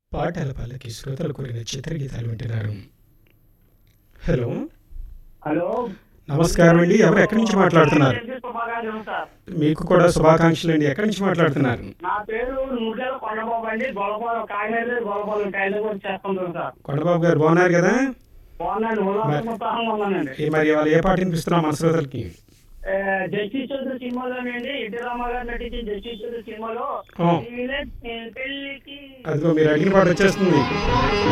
పాటల పల్లకి శ్రోతలు కోరిన చిత్రగీతాలు వింటున్నారు హలో హలో నమస్కారం అండి ఎవరు ఎక్కడి నుంచి మాట్లాడుతున్నారు శుభాకాంక్షలు సార్ మీకు కూడా శుభాకాంక్షలు అండి ఎక్కడి నుంచి మాట్లాడుతున్నారు నా పేరు నూటేల కొండబాబు అండి గొలపాలెం కాకినాడ గొలపాలెం కాయలు కూడా చేస్తుంటాను సార్ కొండబాబు గారు బాగున్నారు కదా బాగున్నాను ఉల్లాసోత్సాహంగా ఉన్నానండి ఏ మరి ఇవాళ ఏ పాట వినిపిస్తున్నాం మన శ్రోతలకి ఏ, జస్టిస్ చౌదరి సినిమాలోనండి ఎన్టీ రామ గారు నటించిన జస్టిస్ చౌదరి సినిమాలో ఆ. ఈ విలేజ్, ఏ, పెళ్లికి అదిగో మీరు అడిగిన పాట వచ్చేస్తుంది